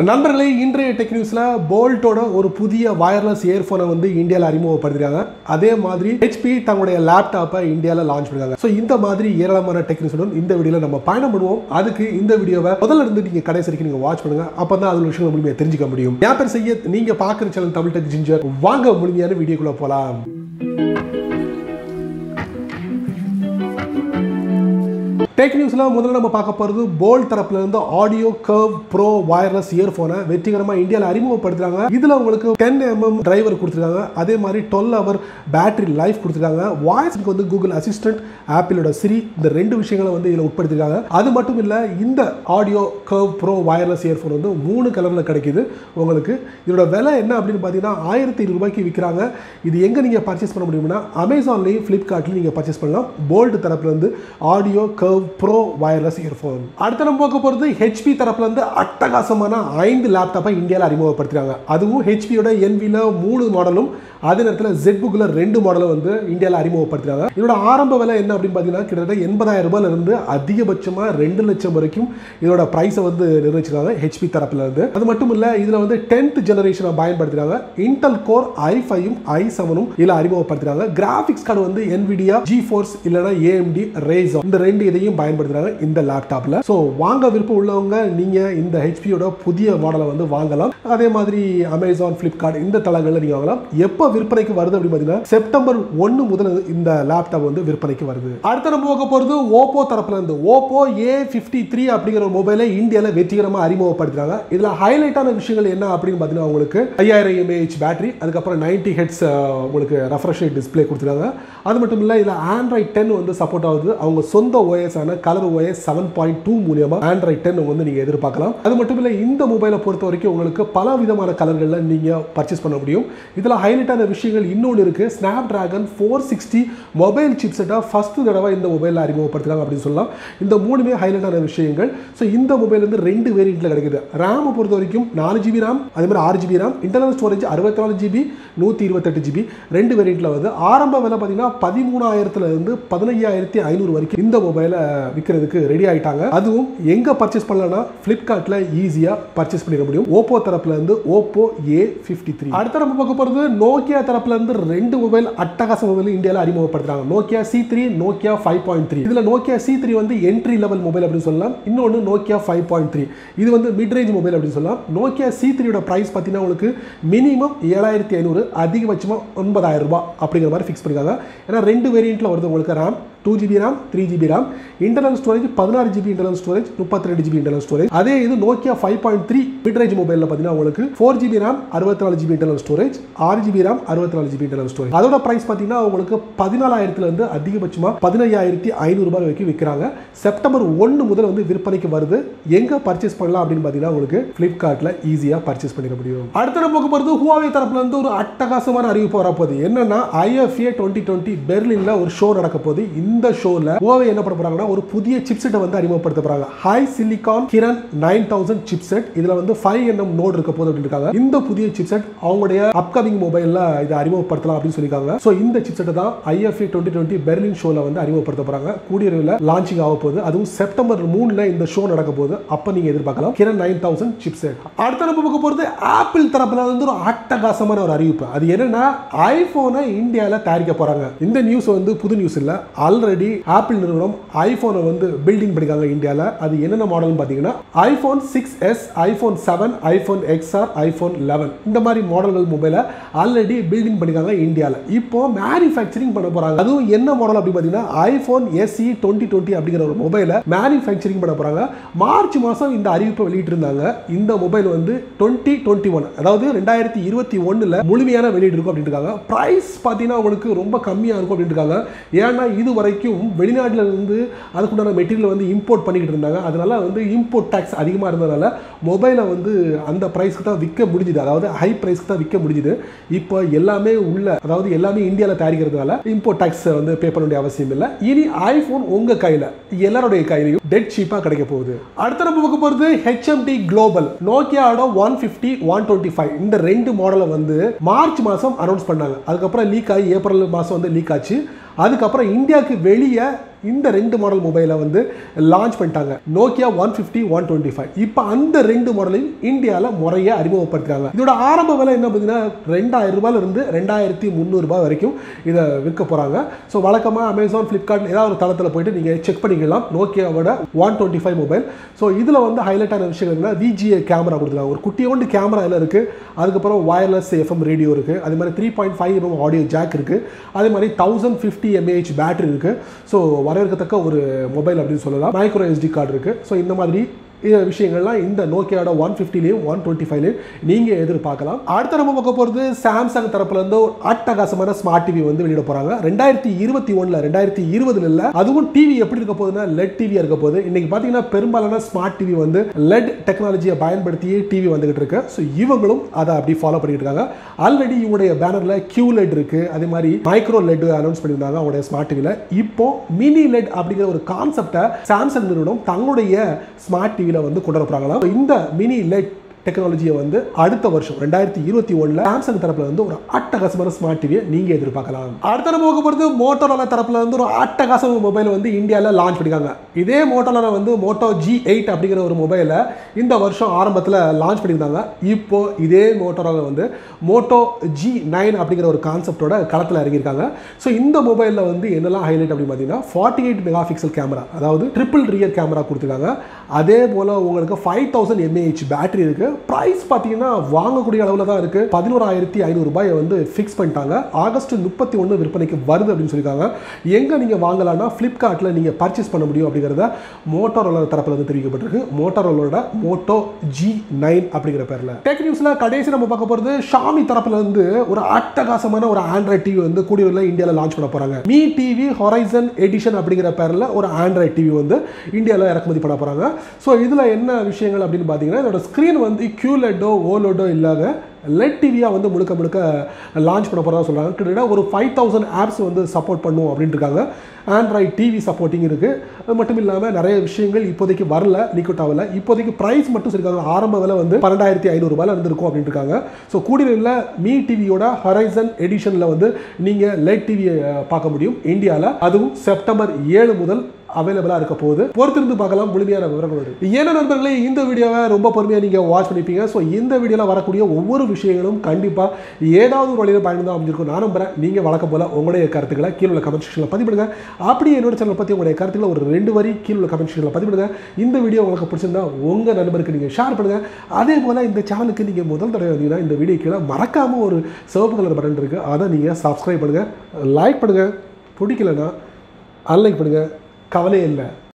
நண்பர்களே இன்றைய டெக் நியூஸ்ல போல்ட்டோட ஒரு புதிய வயர்லெஸ் இயர்ஃபோனை வந்து இந்தியாவில் அறிமுகப்படுத்திருக்காங்க அதே மாதிரி ஹெச்பி தங்களுடைய லேப்டாப்பை இந்தியாவில் லான்ச் பண்ணிருக்காங்க ஸோ இந்த மாதிரி ஏராளமான டெக் நியூஸுடன் இந்த வீடியோவில் நம்ம பயணம் பண்ணுவோம் அதுக்கு இந்த வீடியோவை முதல்ல இருந்து நீங்க கடைசி வரைக்கும் நீங்க வாட்ச் பண்ணுங்க அப்போ தான் அதில் விஷயங்கள் முழுமையாக தெரிஞ்சுக்க முடியும் என் பேர் செய்ய நீங்க பார்க்குற சேனல் தமிழ் டெக் ஜிஞ்சர் வாங்க முழுமையான வீடியோக்குள்ள போலாம் டெக் நியூஸ்ல முதல்ல நம்ம பார்க்க போகிறது போல்ட் தரப்புல இருந்து ஆடியோ கர்வ் ப்ரோ வயர்லெஸ் இயர்ஃபோனை வெற்றிகரமாக இந்தியாவில் அறிமுகப்படுத்துறாங்க இதில் உங்களுக்கு டென் எம்எம் டிரைவர் கொடுத்துருக்காங்க அதே மாதிரி டுவெல் ஹவர் பேட்டரி லைஃப் கொடுத்துருக்காங்க வாய்ஸ்க்கு வந்து கூகுள் அசிஸ்டன்ட் ஆப்பிளோட சிரி இந்த ரெண்டு விஷயங்களை வந்து இதில் உட்படுத்திருக்காங்க அது மட்டும் இல்லை இந்த audio curve pro wireless earphone வந்து மூணு கலரில் கிடைக்குது உங்களுக்கு இதோட விலை என்ன அப்படின்னு பார்த்தீங்கன்னா ஆயிரத்தி ரூபாய்க்கு விற்கிறாங்க இது எங்கே நீங்கள் பர்ச்சேஸ் பண்ண முடியும்னா அமேசான்லேயும் ஃப்ளிப்கார்ட்லையும் நீங்கள் பர்ச்சேஸ் பண்ணலாம் போல்ட் தரப்புலேருந்து audio curve pro wireless earphone அடுத்த நம்ம பார்க்க போகிறது ஹெச்பி தரப்புல இருந்து அட்டகாசமான ஐந்து லேப்டாப்பை இந்தியாவில் அறிமுகப்படுத்துறாங்க அதுவும் ஹெச்பியோட என்வியில் மூணு மாடலும் அதே நேரத்தில் ஜெட் புக்கில் ரெண்டு மாடலும் வந்து இந்தியாவில் அறிமுகப்படுத்துறாங்க இதோட ஆரம்ப விலை என்ன அப்படின்னு பார்த்தீங்கன்னா கிட்டத்தட்ட எண்பதாயிரம் ரூபாயில இருந்து அதிகபட்சமாக ரெண்டு லட்சம் வரைக்கும் இதோட ப்ரைஸை வந்து நிர்ணயிச்சிருக்காங்க ஹெச்பி தரப்புல இருந்து அது மட்டும் இல்லை இதில் வந்து டென்த் ஜெனரேஷனை பயன்படுத்துறாங்க இன்டெல் கோர் ஐ ஃபைவும் ஐ செவனும் இதில் அறிமுகப்படுத்துறாங்க கிராஃபிக்ஸ் கார்டு வந்து என்விடியா ஜி ஃபோர்ஸ் இல்லைனா ஏஎம்டி ரேசோ இந்த ரெண்டு இதையும் பயன்படுத்துறாங்க இந்த லேப்டாப்ல ஸோ வாங்க விருப்பம் உள்ளவங்க நீங்க இந்த ஹெச்பியோட புதிய மாடலை வந்து வாங்கலாம் அதே மாதிரி அமேசான் ஃப்ளிப்கார்ட் இந்த தளங்களில் நீங்க வாங்கலாம் எப்போ விற்பனைக்கு வருது அப்படின்னு பார்த்தீங்கன்னா செப்டம்பர் ஒன்று முதல் இந்த லேப்டாப் வந்து விற்பனைக்கு வருது அடுத்த நம்ம பார்க்க போகிறது ஓப்போ தரப்புல இருந்து ஓப்போ ஏ ஃபிஃப்டி த்ரீ அப்படிங்கிற ஒரு மொபைலை இந்தியாவில் வெற்றிகரமாக அறிமுகப்படுத்துறாங்க இதில் ஹைலைட்டான விஷயங்கள் என்ன அப்படின்னு பார்த்தீங்கன்னா உங்களுக்கு ஐயாயிரம் எம்ஏஹெச் பேட்டரி அதுக்கப்புறம் நைன்டி ஹெட்ஸ் உங்களுக்கு ரெஃப்ரெஷ் டிஸ்பிளே கொடுத்துருக்காங்க அது மட்டும் இல்லை இதில் ஆண்ட்ராய்ட் டென் வந்து சப்போர்ட் ஆகுது அவங்க சொந்த OS ஆன Color OS seven point two மூலியமா ஆண்ட்ராய்ட் டென் வந்து நீங்கள் எதிர்பார்க்கலாம் அது மட்டும் இல்லை இந்த மொபைலை பொறுத்த வரைக்கும் உங்களுக்கு பல விதமான கலர்களில் நீங்கள் பர்ச்சேஸ் பண்ண முடியும் இதில் ஹைலைட்டான விஷயங்கள் இன்னொன்று இருக்கு Snapdragon four sixty mobile chip செட்டாக ஃபர்ஸ்ட் தடவை இந்த மொபைலில் அறிமுகப்படுத்துறாங்க அப்படின்னு சொல்லலாம் இந்த மூணுமே ஹைலைட்டான விஷயங்கள் ஸோ இந்த மொபைல் வந்து ரெண்டு வேரியண்ட்டில் கிடைக்குது ரேமை பொறுத்த வரைக்கும் நாலு ஜிபி ரேம் அதே மாதிரி ஆறு ஜிபி ரேம் இன்டர்னல் ஸ்டோரேஜ் அறுபத்தி நாலு ஜிபி நூற்றி இருபத்தெட்டு ஜிபி ரெண்டு வேரியண்ட்டில் வருது ஆரம்ப விலை பார்த்தீங்கன்னா பதிமூணாயிரத்துல இருந்து பதினையாயிரத்தி ஐநூறு வரைக்கும் இந்த மொபைலை விற்கிறதுக்கு ரெடி ஆயிட்டாங்க அதுவும் எங்கே பர்ச்சேஸ் பண்ணலாம்னா ஃப்ளிப்கார்ட்டில் ஈஸியாக பர்ச்சேஸ் பண்ணிட முடியும் ஓப்போ தரப்புல இருந்து ஓப்போ ஏ ஃபிஃப்டி த்ரீ அடுத்த நம்ம பார்க்க போகிறது நோக்கியா தரப்புல இருந்து ரெண்டு மொபைல் அட்டகாச மொபைல் இந்தியாவில் அறிமுகப்படுத்துறாங்க Nokia C three Nokia five point three இதில் நோக்கியா சி த்ரீ வந்து என்ட்ரி லெவல் மொபைல் அப்படின்னு சொல்லலாம் இன்னொன்று நோக்கியா ஃபைவ் பாயிண்ட் த்ரீ இது வந்து மிட் ரேஞ்ச் மொபைல் அப்படின்னு சொல்லலாம் நோக்கியா சி த்ரீயோட ப்ரைஸ் பார்த்தீங்கன்னா உங்களுக்கு மினிமம் ஏழாயிரத்தி ஐநூறு அதிகபட்சமாக ஒன்பதாயிரம் ரூபாய் அப்படிங்கிற மாதிரி ஃபிக்ஸ் பண்ணிருக்காங்க ஏன்னா ரெண்டு வேரியண்ட்டில் வருது உங்களுக்கு RAM two GB RAM three GB RAM internal storage பதினாறு ஜிபி இன்டர்னல் ஸ்டோரேஜ் முப்பத்தி ரெண்டு ஜிபி இன்டர்னல் ஸ்டோரேஜ் அதே இது Nokia five point three mid range மொபைலில் பார்த்தீங்கன்னா உங்களுக்கு ஃபோர் ஜிபி ரேம் அறுபத்தி நாலு ஜிபி இன்டர்னல் ஸ்டோரேஜ் ஆறு ஜிபி ரேம் அறுபத்தி நாலு ஜிபி இன்டர்னல் ஸ்டோரேஜ் அதோட ப்ரைஸ் பார்த்தீங்கன்னா உங்களுக்கு பதினாலாயிரத்துல இருந்து அதிகபட்சமாக பதினையாயிரத்தி ஐநூறு ரூபாய் வரைக்கும் விற்கிறாங்க செப்டம்பர் ஒன்று முதல் வந்து விற்பனைக்கு வருது எங்கே பர்ச்சேஸ் பண்ணலாம் அப்படின்னு பார்த்தீங்கன்னா உங்களுக்கு ஃப்ளிப்கார்ட்டில் ஈஸியாக பர்ச்சேஸ் பண்ணிட முடியும் அடுத்த நம்ம பார்க்க போகிறது ஹுவாவே தரப்புல இருந்து ஒரு அட்டகாசமான அறிவிப்பு வரப்போகுது என்னன்னா ஐஎஃப்ஏ டுவெண்ட்டி டுவெண்ட்டி பெர்லினில் ஒரு ஷோ நடக்க போகுது இந்த ஷோவில் ஹுவாவே என்ன பண்ண போறாங்கன்னா ஒரு புதிய சிப்செட்டை வந்து அறிமுகப்படுத்த போறாங்க HiSilicon Kirin nine thousand chipset இதுல வந்து ஃபைவ் என்எம் நோட் இருக்க போது அப்படின்னு இருக்காங்க இந்த புதிய சிப்செட் அவங்களுடைய அப்கமிங் மொபைல்ல இதை அறிமுகப்படுத்தலாம் அப்படின்னு சொல்லியிருக்காங்க ஸோ இந்த சிப்செட்டை தான் ஐஎஃப்ஏ டுவெண்ட்டி டுவெண்ட்டி பெர்லின் ஷோல வந்து அறிமுகப்படுத்த போறாங்க கூடிய விரைவில் லான்ச்சிங் ஆக போகுது அதுவும் செப்டம்பர் மூணுல இந்த ஷோ நடக்க போகுது அப்ப நீங்க எதிர்பார்க்கலாம் கிரண் நைன் தௌசண்ட் சிப்செட் அடுத்த நம்ம பார்க்க போறது ஆப்பிள் தரப்புல வந்து ஒரு அட்டகாசமான ஒரு அறிவிப்பு அது என்னன்னா ஐபோனை இந்தியாவில் தயாரிக்க போறாங்க இந்த நியூஸ் வந்து புது நியூஸ் இல்ல ஆல்ரெடி ஆப்பிள் நிறுவனம் ஐபோனை வந்து பில்டிங் பண்ணிருக்காங்க இந்தியாவில் அது என்னென்ன மாடல்னு பார்த்தீங்கன்னா iPhone six S iPhone seven iPhone XR iPhone eleven இந்த மாதிரி மாடல்கள் மொபைலை ஆல்ரெடி பில்டிங் பண்ணிருக்காங்க இந்தியாவில் இப்போ மேனுஃபேக்சரிங் பண்ண போறாங்க அதுவும் என்ன மாடல் அப்படி பார்த்தீங்கன்னா ஐபோன் எஸ்இ டுவெண்ட்டி டுவெண்ட்டி அப்படிங்கிற ஒரு மொபைலை மேனுஃபேக்சரிங் பண்ண போறாங்க மார்ச் மாதம் இந்த அறிவிப்பை வெளியிட்டிருந்தாங்க இந்த மொபைல் வந்து டுவெண்ட்டி டுவெண்ட்டி ஒன் அதாவது ரெண்டாயிரத்தி இருபத்தி ஒன்றில் முழுமையான வெளியீடு இருக்கும் அப்படின்னு இருக்காங்க ப்ரைஸ் பார்த்தீங்கன்னா உங்களுக்கு ரொம்ப கம்மியாக இருக்கும் அப்படின்னு இருக்காங்க ஏன்னா இது வரைக்கும் வெளிநாட்டில் இருந்து அதுக்குண்டான மெட்டீரியல் வந்து இம்போர்ட் பண்ணிக்கிட்டு இருந்தாங்க அதனால வந்து இம்போர்ட் டேக்ஸ் அதிகமாக இருந்ததுனால மொபைலை வந்து அந்த ப்ரைஸ்க்கு தான் விற்க முடிஞ்சுது அதாவது ஹை ப்ரைஸ்க்கு தான் விற்க முடிஞ்சுது இப்போ எல்லாமே உள்ள அதாவது எல்லாமே இந்தியாவில் தயாரிக்கிறதுனால இம்போர்ட் டேக்ஸ் வந்து பே பண்ண வேண்டிய அவசியம் இல்லை இனி ஐஃபோன் உங்கள் கையில் எல்லாருடைய கையிலையும் டெட் சீப்பாக கிடைக்க போகுது அடுத்த நம்ம பார்க்க போகிறது ஹெச்எம்டி குளோபல் நோக்கியாவோட one fifty one twenty five இந்த ரெண்டு மாடலை வந்து மார்ச் மாதம் அனௌன்ஸ் பண்ணாங்க அதுக்கப்புறம் லீக் ஆகி ஏப்ரல் மாதம் வந்து லீக் ஆச்சு அதுக்கப்புறம் இந்தியாவுக்கு வெளியே இந்த ரெண்டு மாடல் மொபைலை வந்து லான்ச் பண்ணிட்டாங்க Nokia one fifty one twenty five இப்போ அந்த ரெண்டு மாடலையும் இந்தியாவில் முறையாக அறிமுகப்படுத்துறாங்க இதோட ஆரம்ப விலை என்ன பார்த்தீங்கன்னா ரெண்டாயிரம் ரூபாயில இருந்து ரெண்டாயிரத்தி முந்நூறுபா வரைக்கும் இதை விற்க போகிறாங்க ஸோ வழக்கமாக அமேசான் ஃப்ளிப்கார்ட் ஏதாவது ஒரு தளத்தில் போயிட்டு நீங்கள் செக் பண்ணிக்கலாம் நோக்கியாவோட one twenty five mobile so இதில் வந்து ஹைலைட்டான விஷயம் என்னன்னா விஜிஏ கேமரா கொடுத்துருக்காங்க ஒரு குட்டியோண்டு கேமரா இதில் இருக்குது அதுக்கப்புறம் வயர்லெஸ் எஃப்எம் ரேடியோ இருக்குது அதே மாதிரி three point five mm audio jack இருக்குது அதே மாதிரி தௌசண்ட் ஃபிஃப்டி எம்ஏஹெச் பேட்டரி இருக்குது ஸோ வரவேற்கத்தக்க ஒரு மொபைல் அப்படின்னு சொல்லலாம் மைக்ரோ எஸ்டி கார்டு இருக்குது ஸோ இந்த மாதிரி இந்த விஷயங்கள்லாம் இந்த நோக்கியாவோட ஒன் ஃபிஃப்டிலையும் ஒன் டுவெண்ட்டி ஃபைவ்லையும் நீங்கள் எதிர்பார்க்கலாம் அடுத்த நம்ம பார்க்க போகிறது சாம்சங் தரப்புலேருந்து ஒரு அட்டகாசமான ஸ்மார்ட் டிவி வந்து வெளியிட போகிறாங்க ரெண்டாயிரத்தி இருபத்தி ஒன்றில் ரெண்டாயிரத்தி இருபதுல இல்லை அதுவும் டிவி எப்படி இருக்க போகுதுன்னா லெட் டிவியாக இருக்க போகுது இன்னைக்கு பார்த்தீங்கன்னா பெரும்பாலான ஸ்மார்ட் டிவி வந்து லெட் டெக்னாலஜியை பயன்படுத்தியே டிவி வந்துகிட்டு இருக்கு ஸோ இவங்களும் அதை அப்படி ஃபாலோ பண்ணிட்டு இருக்காங்க ஆல்ரெடி இவங்களுடைய பேனரில் கியூ லெட் இருக்கு அதே மாதிரி மைக்ரோ லெட் அனௌன்ஸ் பண்ணியிருந்தாங்க அவங்களுடைய ஸ்மார்ட் டிவியில் இப்போ மினி லெட் அப்படிங்கிற ஒரு கான்செப்டை சாம்சங் நிறுவனம் தங்களுடைய ஸ்மார்ட் டிவியில் வந்து கொண்டு வரப்போறாங்களாம் இந்த மினி லெட் டெக்னாலஜியை வந்து அடுத்த வருஷம் ரெண்டாயிரத்தி இருபத்தி ஒன்றில் சாம்சங் தரப்புல வந்து ஒரு அட்டகாசமான ஸ்மார்ட் டிவியை நீங்கள் எதிர்பார்க்கலாம் அடுத்த நம்ம பார்க்க போகிறது மோட்டோரோலா தரப்புல வந்து ஒரு அட்டகாசமான மொபைல் வந்து இந்தியாவில் லான்ச் பண்ணியிருக்காங்க இதே மோட்டோரோலா வந்து மோட்டோ ஜி எயிட் அப்படிங்கிற ஒரு மொபைலை இந்த வருஷம் ஆரம்பத்தில் லான்ச் பண்ணியிருந்தாங்க இப்போ இதே மோட்டோரோலா வந்து மோட்டோ ஜி நைன் அப்படிங்கிற ஒரு கான்செப்டோட களத்தில் இறங்கியிருக்காங்க ஸோ இந்த மொபைலில் வந்து என்னெல்லாம் ஹைலைட் அப்படின்னு பார்த்தீங்கன்னா forty eight megapixel camera அதாவது ட்ரிபிள் ரியர் கேமரா கொடுத்துருக்காங்க அதே போல் உங்களுக்கு ஃபைவ் தௌசண்ட் எம்ஏஹெச் பேட்டரி இருக்குது ப்ரைஸ் பார்த்தீங்கன்னா வாங்கக்கூடிய அளவில் தான் இருக்குது பதினோராயிரத்தி ஐநூறுரூபாயை வந்து ஃபிக்ஸ் பண்ணிட்டாங்க ஆகஸ்ட் முப்பத்தி ஒன்று விற்பனைக்கு வருது அப்படின்னு சொல்லியிருக்காங்க எங்கே நீங்கள் வாங்கலாம்னா ஃப்ளிப்கார்ட்டில் நீங்கள் பர்ச்சேஸ் பண்ண முடியும் அப்படிங்கிறத மோட்டோரோலா தரப்பில் வந்து தெரிவிக்கப்பட்டிருக்கு மோட்டோரோலோட மோட்டோ ஜி நைன் அப்படிங்கிற பேரில் டெக் நியூஸில் கடைசி நம்ம பார்க்க போகிறது ஷாமி தரப்பில் இருந்து ஒரு அட்டகாசமான ஒரு ஆண்ட்ராய்ட் டிவி வந்து கூடிய இந்தியாவில் லான்ச் பண்ண போகிறாங்க மீ டிவி ஹொரைசன் எடிஷன் அப்படிங்கிற பேரில் ஒரு ஆண்ட்ராய்ட் டிவி வந்து இந்தியாவில் இறக்குமதி பண்ண போகிறாங்க ஸோ இதில் என்ன விஷயங்கள் அப்படின்னு பார்த்தீங்கன்னா இதோட ஸ்க்ரீன் வந்து கியூலெட்டோ ஓலோடோ இல்லாத லெட் டிவியாக வந்து முழுக்க முழுக்க லான்ச் பண்ண போகிறதா சொல்கிறாங்க கிட்டத்தட்ட ஒரு ஃபைவ் தௌசண்ட் ஆப்ஸ் வந்து சப்போர்ட் பண்ணும் அப்படின்ட்டு இருக்காங்க ஆண்ட்ராய்ட் டிவி சப்போர்ட்டிங் இருக்குது அது மட்டும் இல்லாமல் நிறைய விஷயங்கள் இப்போதைக்கு வரல லீக்அவுட் ஆகல இப்போதைக்கு ப்ரைஸ் மட்டும் சொல்லியிருக்காங்க ஆரம்ப விலை வந்து பன்னெண்டாயிரத்தி ஐநூறுரூபாயில் இருந்திருக்கும் அப்படின்ட்டு இருக்காங்க ஸோ கூடியில் மீ டிவியோட ஹரைசன் எடிஷனில் வந்து நீங்கள் லெட் டிவியை பார்க்க முடியும் இந்தியாவில் அதுவும் செப்டம்பர் ஏழு முதல் அவைலபிளாக இருக்க போகுது பொறுத்திருந்து பார்க்கலாம் முழுமையான விவரங்களோடு ஏன்னா நண்பர்களே இந்த வீடியோவை ரொம்ப பொறுமையாக நீங்கள் வாட்ச் பண்ணிப்பீங்க ஸோ இந்த வீடியோவில் வரக்கூடிய ஒவ்வொரு விஷயங்களும் கண்டிப்பாக ஏதாவது ஒரு வழியில் பயனுள்ளதாக அமைஞ்சிருக்கும் நான் நம்புறேன் நீங்கள் வழக்கம் போல் உங்களுடைய கருத்துக்களை கீழே உள்ள கமெண்ட் செக்ஷனில் பதிவிடுங்க அப்படியே என்னோட சேனல் பற்றி உங்களுடைய கருத்துக்களை ஒரு ரெண்டு வரி கீழே உள்ள கமெண்ட் செக்ஷனில் பதிவிடுங்க இந்த வீடியோ உங்களுக்கு பிடிச்சிருந்தா உங்கள் நண்பருக்கு நீங்கள் ஷேர் பண்ணுங்கள் அதே போல் இந்த சேனலுக்கு நீங்கள் முதல் தடவை வந்தீங்கன்னா இந்த வீடியோ கீழே மறக்காமல் ஒரு சிவப்பு கலர் பட்டன் இருக்குது அதை நீங்கள் சப்ஸ்கிரைப் பண்ணுங்கள் லைக் பண்ணுங்கள் பிடிக்கலன்னா அன்லைக் பண்ணுங்கள் கவலையே இல்லை